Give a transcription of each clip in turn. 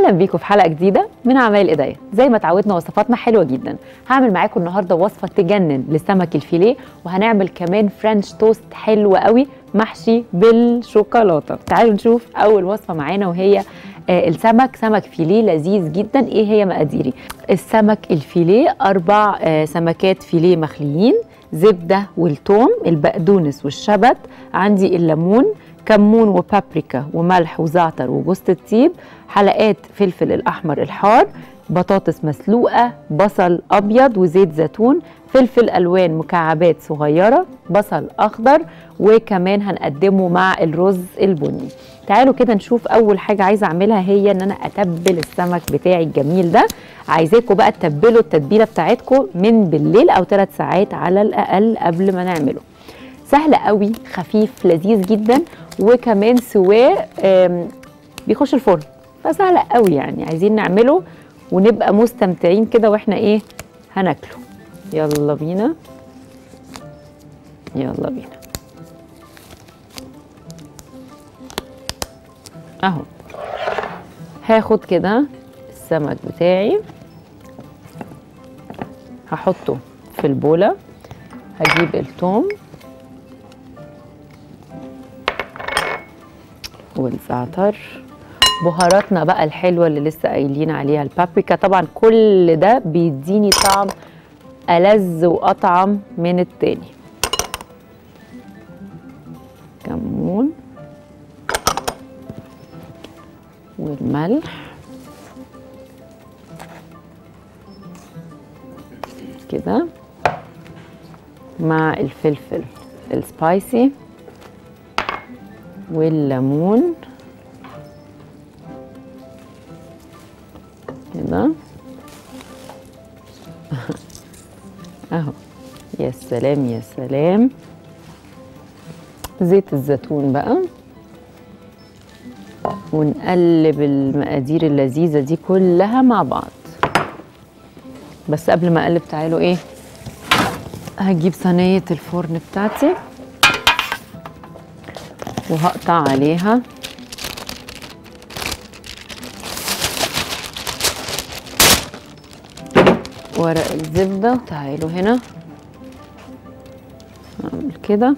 اهلا بيكم في حلقه جديده من عمايل ايديا زي ما اتعودنا وصفاتنا حلوه جدا هعمل معاكم النهارده وصفه تجنن لسمك الفيليه وهنعمل كمان فرنش توست حلو قوي محشي بالشوكولاته تعالوا نشوف اول وصفه معانا وهي آه السمك سمك فيليه لذيذ جدا ايه هي مقاديري السمك الفيليه اربع آه سمكات فيليه مخليين زبده والثوم البقدونس والشبت عندي الليمون كمون وبابريكا وملح وزعتر وجوز الطيب حلقات فلفل الاحمر الحار بطاطس مسلوقه بصل ابيض وزيت زيتون فلفل الوان مكعبات صغيره بصل اخضر وكمان هنقدمه مع الرز البني تعالوا كده نشوف اول حاجه عايزه اعملها هي ان انا اتبل السمك بتاعي الجميل ده عايزاكم بقى تتبلوا التتبيله بتاعتكم من بالليل او ثلاث ساعات على الاقل قبل ما نعمله سهل قوي خفيف لذيذ جدا وكمان سواه بيخش الفرن فسهل قوي يعني عايزين نعمله ونبقى مستمتعين كده واحنا ايه هناكله يلا بينا يلا بينا اهو هاخد كده السمك بتاعي هحطه في البوله هجيب الثوم والزعتر بهاراتنا بقى الحلوه اللي لسه قايلين عليها البابريكا طبعا كل ده بيديني طعم ألذ وأطعم من التاني كمون والملح كده مع الفلفل السبايسي والليمون كده اهو يا سلام يا سلام زيت الزيتون بقى ونقلب المقادير اللذيذة دي كلها مع بعض بس قبل ما اقلب تعالوا ايه هجيب صينية الفرن بتاعتي وهقطع عليها ورق الزبدة تعالوا هنا اعمل كده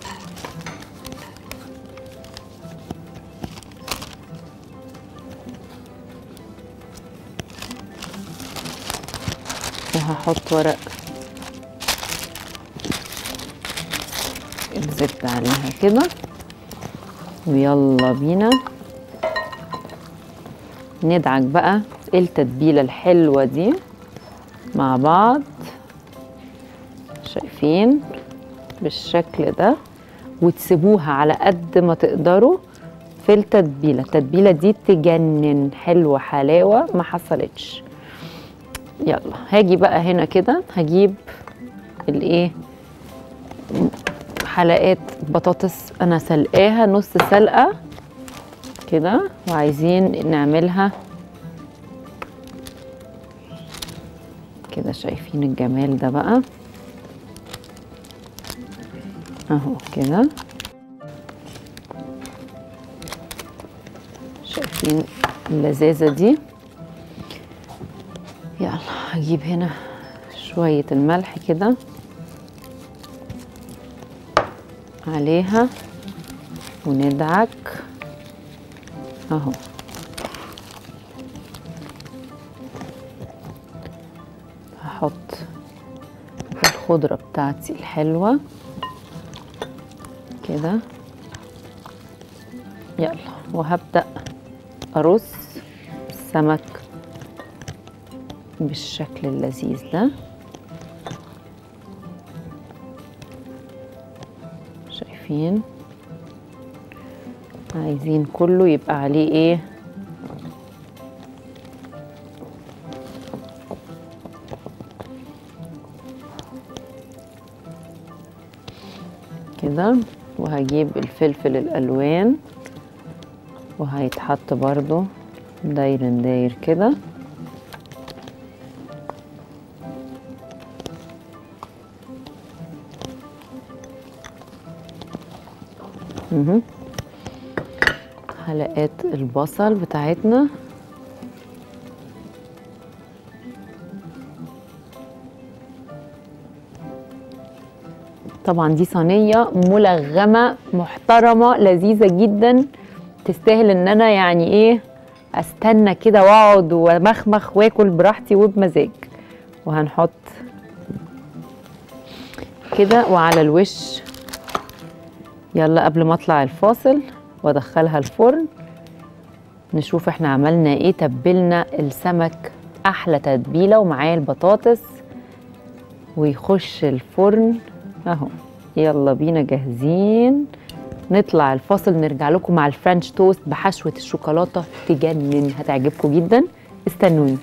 وهحط ورق الزبدة عليها كده ويلا بينا ندعك بقى التتبيلة الحلوة دي مع بعض شايفين بالشكل ده وتسيبوها على قد ما تقدروا في التتبيلة التتبيلة دي تجنن حلوة حلاوة ما حصلتش يلا هاجي بقى هنا كده هجيب الايه حلقات بطاطس انا سلقاها نص سلقه كده وعايزين نعملها كده شايفين الجمال ده بقى اهو كده شايفين اللذاذه دي يلا هجيب هنا شويه الملح كده عليها وندعك اهو هحط الخضرة بتاعتي الحلوة كده يلا وهبدأ أرص السمك بالشكل اللذيذ ده شايفين عايزين كله يبقى عليه ايه كده وهجيب الفلفل الالوان وهيتحط برضو داير داير كده مهم. حلقات البصل بتاعتنا طبعا دي صينيه ملغمه محترمه لذيذه جدا تستاهل ان انا يعني ايه استنى كده واقعد ومخمخ واكل براحتي وبمزاج وهنحط كده وعلى الوش يلا قبل ما اطلع الفاصل وادخلها الفرن نشوف احنا عملنا ايه تبلنا السمك احلى تتبيله ومعاه البطاطس ويخش الفرن اهو يلا بينا جاهزين نطلع الفاصل نرجع لكم مع الفرنش توست بحشوه الشوكولاته تجنن هتعجبكم جدا استنوني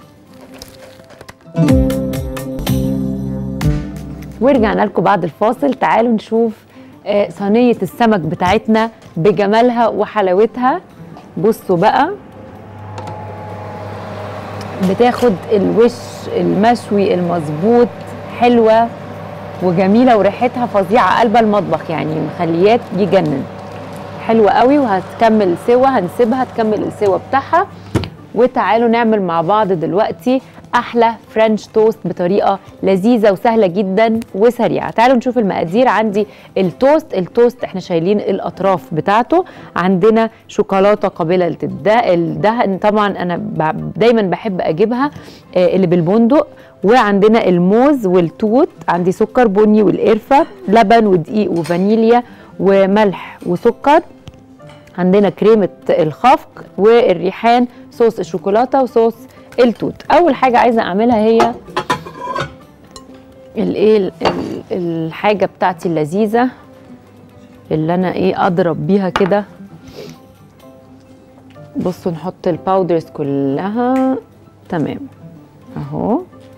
ورجعنا لكم بعد الفاصل تعالوا نشوف آه، صينيه السمك بتاعتنا بجمالها وحلاوتها بصوا بقى بتاخد الوش المشوي المظبوط حلوه وجميله وريحتها فظيعه قلب المطبخ يعني مخليات يجنن حلوه قوي وهتكمل سوا هنسيبها تكمل السوا بتاعها وتعالوا نعمل مع بعض دلوقتي احلى فرنش توست بطريقه لذيذه وسهله جدا وسريعه تعالوا نشوف المقادير عندي التوست التوست احنا شايلين الاطراف بتاعته عندنا شوكولاته قابله للدهن طبعا انا ب- دايما بحب اجيبها آه، اللي بالبندق وعندنا الموز والتوت عندي سكر بني والقرفه لبن ودقيق وفانيليا وملح وسكر عندنا كريمة الخفق والريحان صوص الشوكولاتة وصوص التوت أول حاجة عايزة أعملها هي الايه ال- ال- الحاجة بتاعتي اللذيذة اللي أنا إيه أضرب بيها كده بصوا نحط الباودرز كلها تمام أهو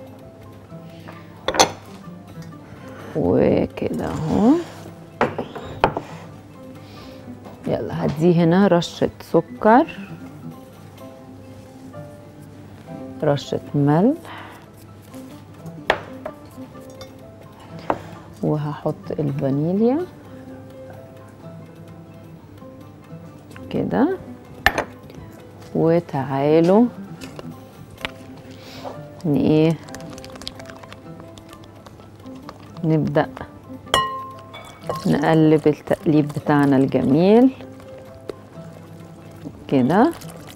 وكده أهو يلا هدي هنا رشة سكر رشة ملح وهحط الفانيليا كده وتعالوا ن- ايه نبدأ نقلب التقليب بتاعنا الجميل كده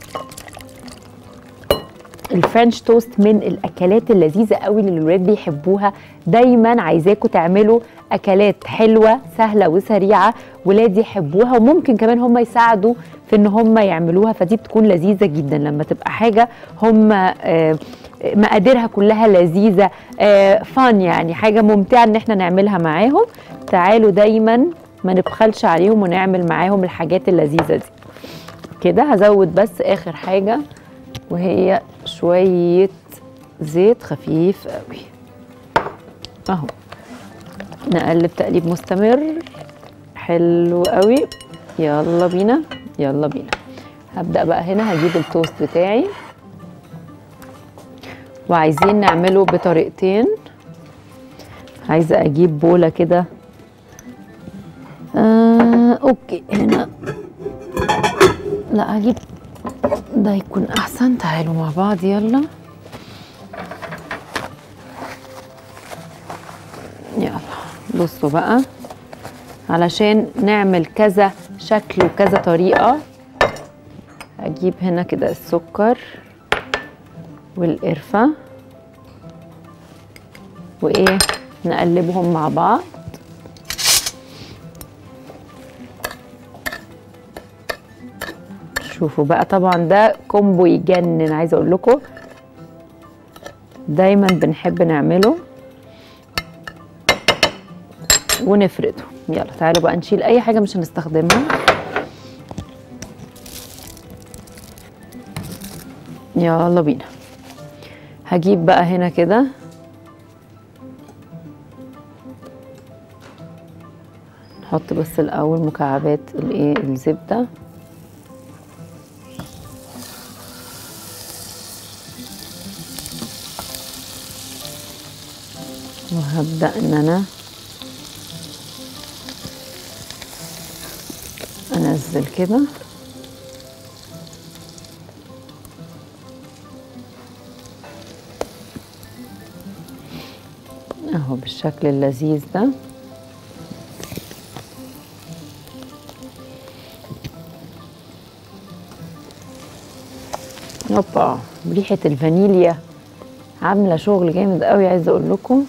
الفرنش توست من الاكلات اللذيذه قوي اللي الولاد بيحبوها دايما عايزاكم تعملوا اكلات حلوه سهله وسريعه ولادي يحبوها وممكن كمان هم يساعدوا في ان هم يعملوها فدي بتكون لذيذه جدا لما تبقى حاجه هم آه، مقاديرها كلها لذيذه فان يعني حاجه ممتعه ان احنا نعملها معاهم تعالوا دايما ما نبخلش عليهم ونعمل معاهم الحاجات اللذيذه دي كده هزود بس اخر حاجه وهي شويه زيت خفيف قوي اهو نقلب تقليب مستمر حلو قوي يلا بينا يلا بينا هبدا بقى هنا هجيب التوست بتاعي وعايزين نعمله بطريقتين عايزه اجيب بوله كده آه اوكي هنا لا هجيب ده يكون احسن تعالوا مع بعض يلا يلا بصوا بقى علشان نعمل كذا شكل وكذا طريقة هجيب هنا كده السكر والقرفة وإيه نقلبهم مع بعض شوفوا بقى طبعا ده كومبو يجنن عايزه اقول لكم دايما بنحب نعمله ونفرده يلا تعالوا بقى نشيل اي حاجه مش هنستخدمها يلا بينا هجيب بقى هنا كده نحط بس الاول مكعبات الايه الزبده وهبدأ ان انا انزل كده اهو بالشكل اللذيذ ده هوبا ريحة الفانيليا عاملة شغل جامد قوي عايزة اقول لكم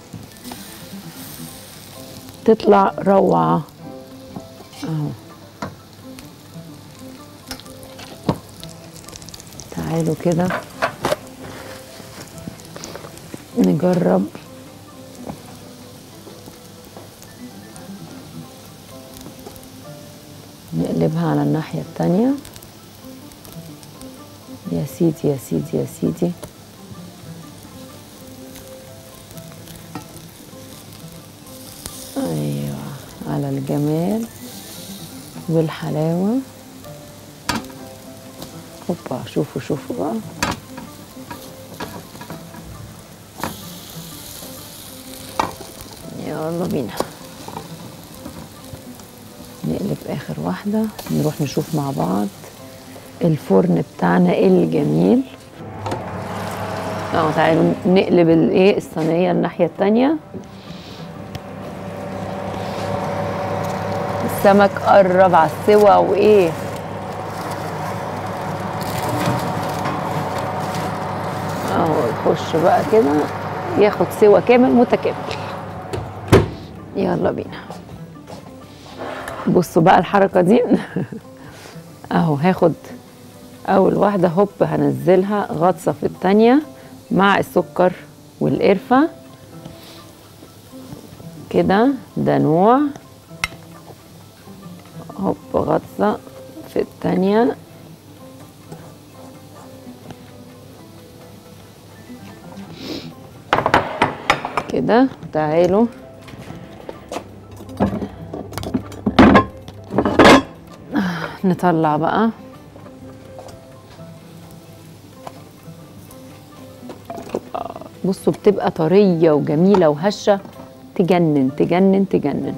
تطلع روعة اهو تعالوا كده نجرب نقلبها على الناحية التانية يا سيدي يا سيدي يا سيدي ايوه على الجمال والحلاوة هوبا شوفوا شوفوا بقى يلا بينا نقلب اخر واحدة نروح نشوف مع بعض الفرن بتاعنا الجميل اه تعالوا نقلب الايه الصينية الناحية التانية السمك قرب على السوا وايه اهو يخش بقى كده ياخد سوا كامل متكامل يلا بينا بصوا بقى الحركة دي اهو هاخد اول واحدة هوب هنزلها غطسة في التانية مع السكر والقرفة كده ده نوع هوب غطسة في التانية كده تعالوا نطلع بقى بصوا بتبقى طرية وجميلة وهشة تجنن تجنن تجنن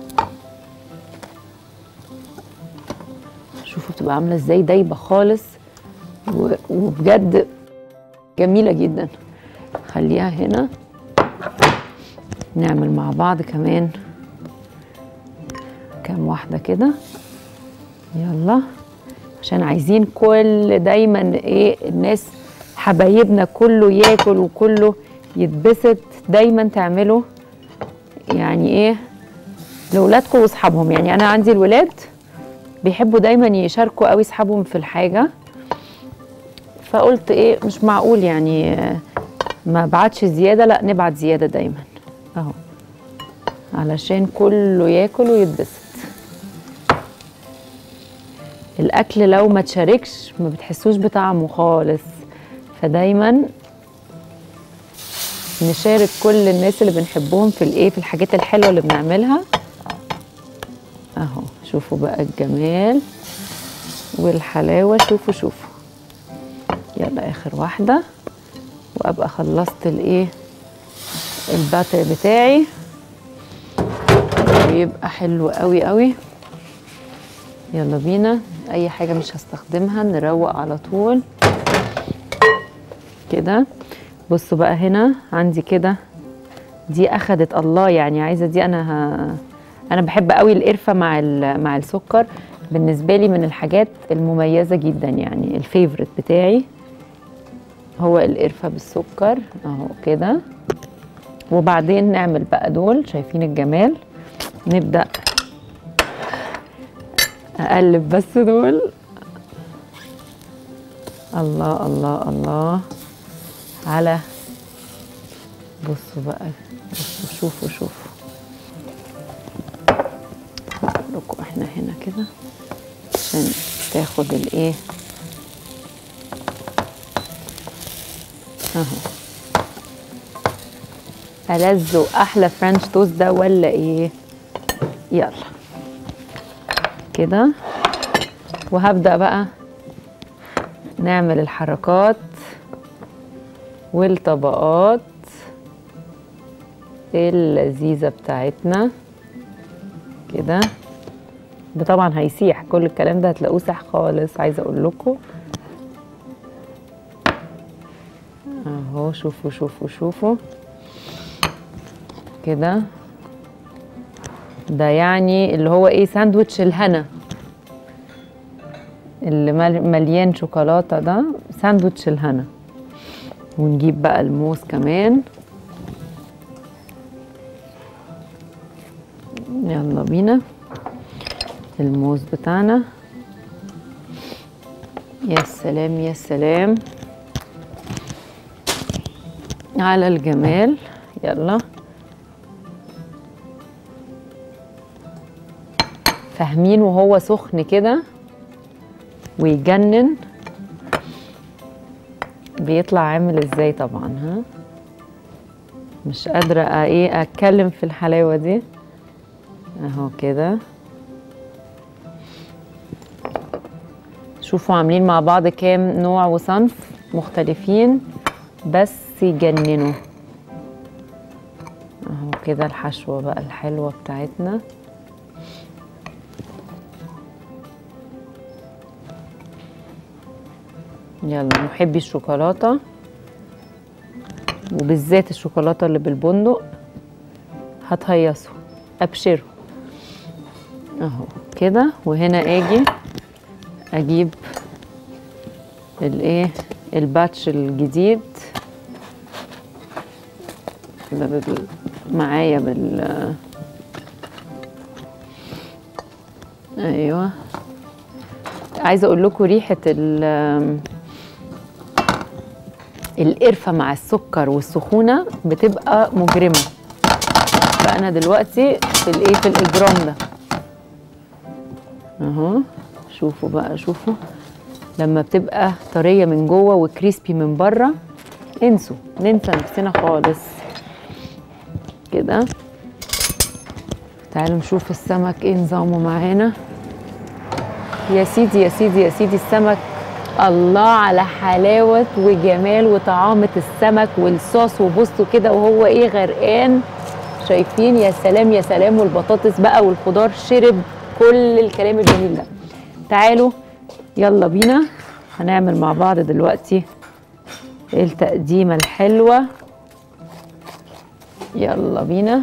شوفوا بتبقى عاملة ازاي دايبة خالص و- وبجد جميلة جدا خليها هنا نعمل مع بعض كمان كام واحدة كده يلا عشان عايزين كل دايما ايه الناس حبايبنا كله ياكل وكله يتبسط دايما تعملوا يعني ايه لاولادكم واصحابهم يعني انا عندي الولاد بيحبوا دايما يشاركوا قوي اصحابهم في الحاجه فقلت ايه مش معقول يعني آه، ما بعتش زياده لا نبعت زياده دايما اهو علشان كله ياكل ويتبسط الاكل لو ما تشاركش ما بتحسوش بطعمه خالص فدايما نشارك كل الناس اللي بنحبهم في الايه في الحاجات الحلوه اللي بنعملها اهو شوفوا بقى الجمال والحلاوه شوفوا شوفوا يلا اخر واحده وابقى خلصت الايه الباتر بتاعي ويبقى حلو قوي قوي يلا بينا اي حاجه مش هستخدمها نروق على طول كده بصوا بقى هنا عندي كده دي اخدت الله يعني عايزه دي انا ه... انا بحب قوي القرفه مع ال... مع السكر بالنسبه لي من الحاجات المميزه جدا يعني الفيفورت بتاعي هو القرفه بالسكر اهو كده وبعدين نعمل بقى دول شايفين الجمال نبدا اقلب بس دول الله الله الله على بصوا بقى بصوا شوفوا شوفوا لكم احنا هنا كده عشان تاخد الايه اهو ألذ وأحلى فرنش توست ده ولا إيه؟ يلا كده وهبدأ بقى نعمل الحركات والطبقات اللذيذة بتاعتنا كده ده طبعا هيسيح كل الكلام ده هتلاقوه ساح خالص عايزة أقول لكم اهو شوفوا شوفوا شوفوا كده ده يعني اللي هو ايه ساندوتش الهنا اللي مل- مليان شوكولاته ده ساندوتش الهنا ونجيب بقى الموز كمان يلا بينا الموز بتاعنا يا سلام يا سلام على الجمال يلا فاهمين وهو سخن كده ويجنن بيطلع عامل ازاي طبعا ها مش قادرة أ- ايه اتكلم في الحلاوة دي اهو كده شوفوا عاملين مع بعض كام نوع وصنف مختلفين بس يجننوا اهو كده الحشوة بقى الحلوة بتاعتنا يلا محبي الشوكولاتة وبالذات الشوكولاتة اللي بالبندق هتهيصوا ابشروا اهو كده وهنا اجي اجيب الايه الباتش الجديد ده بال- معايا بال ايوه عايزه اقول لكم ريحه ال القرفه مع السكر والسخونه بتبقى مجرمه فانا دلوقتي في الايه في الاجرام ده اهو شوفوا بقى شوفوا لما بتبقى طريه من جوه وكريسبي من بره انسوا ننسى نفسنا خالص كده تعالوا نشوف السمك ايه نظامه معانا يا سيدي يا سيدي يا سيدي السمك الله على حلاوة وجمال وطعامة السمك والصوص وبصوا كده وهو ايه غرقان شايفين يا سلام يا سلام والبطاطس بقى والخضار شرب كل الكلام الجميل ده تعالوا يلا بينا هنعمل مع بعض دلوقتي التقديمة الحلوة يلا بينا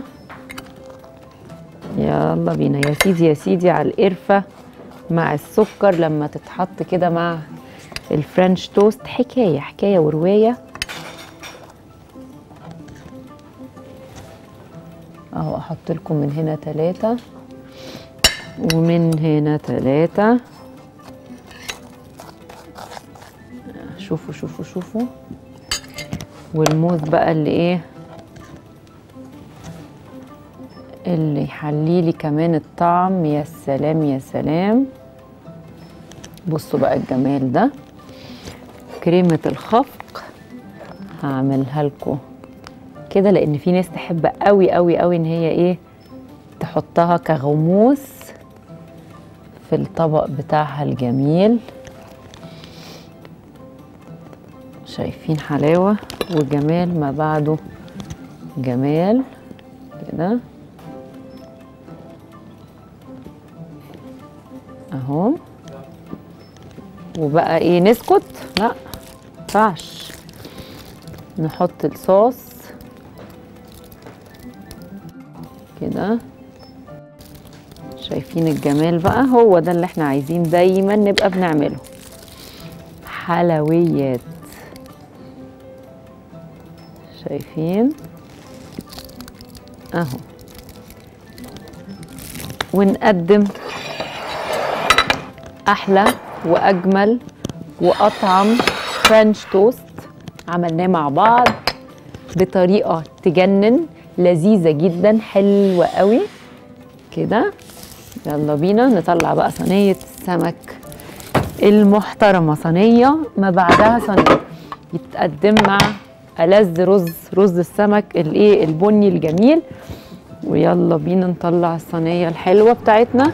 يلا بينا يا سيدي يا سيدي على القرفة مع السكر لما تتحط كده مع الفرنش توست حكاية حكاية ورواية اهو احط لكم من هنا ثلاثة ومن هنا ثلاثة شوفوا شوفوا شوفوا والموز بقى اللي ايه اللي يحلي لي كمان الطعم يا سلام يا سلام بصوا بقى الجمال ده كريمة الخفق هعملها لكم كده لان في ناس تحب قوي قوي قوي ان هي ايه تحطها كغموس في الطبق بتاعها الجميل شايفين حلاوة وجمال ما بعده جمال كده اهو وبقى ايه نسكت لا ينفعش نحط الصوص كده شايفين الجمال بقى هو ده اللي احنا عايزين دايما نبقى بنعمله حلويات شايفين اهو ونقدم احلى واجمل واطعم فرنش توست عملناه مع بعض بطريقه تجنن لذيذه جدا حلوه قوي كده يلا بينا نطلع بقى صينيه السمك المحترمه صينيه ما بعدها صينيه يتقدم مع ألذ رز رز السمك الايه البني الجميل ويلا بينا نطلع الصينيه الحلوه بتاعتنا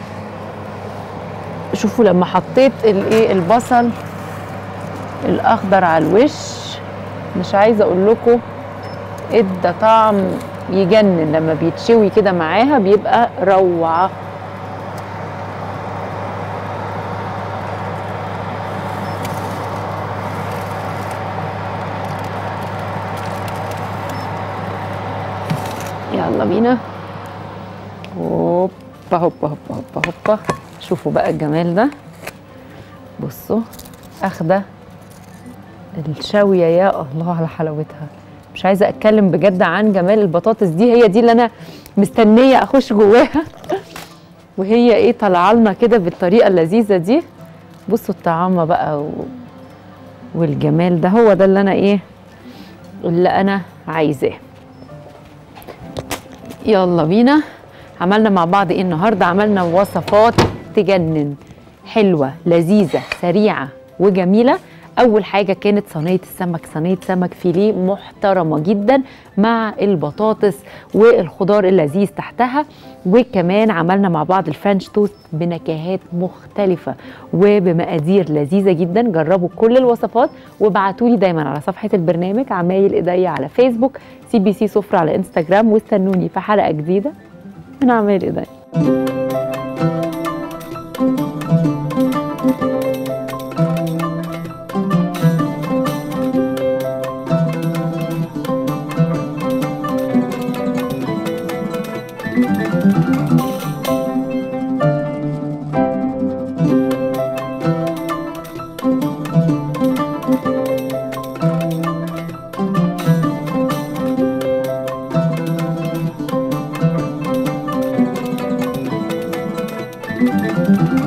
شوفوا لما حطيت الايه البصل الاخضر على الوش مش عايزه اقول لكم ادى طعم يجنن لما بيتشوي كده معاها بيبقى روعه يلا بينا هوبا هوبا هوبا هوبا هوبا شوفوا بقى الجمال ده بصوا اخده الشاويه يا الله على حلاوتها مش عايزه اتكلم بجد عن جمال البطاطس دي هي دي اللي انا مستنيه اخش جواها وهي ايه طالعه لنا كده بالطريقه اللذيذه دي بصوا الطعامه بقى و... والجمال ده هو ده اللي انا ايه اللي انا عايزاه يلا بينا عملنا مع بعض ايه النهارده عملنا وصفات تجنن حلوه لذيذه سريعه وجميله اول حاجه كانت صينيه السمك صينيه سمك فيليه محترمه جدا مع البطاطس والخضار اللذيذ تحتها وكمان عملنا مع بعض الفرنش توست بنكهات مختلفه وبمقادير لذيذه جدا جربوا كل الوصفات وابعتوا لي دايما على صفحه البرنامج عمايل ايديا على فيسبوك سي بي سي سفره على انستجرام واستنوني في حلقه جديده من عمايل ايديا thank you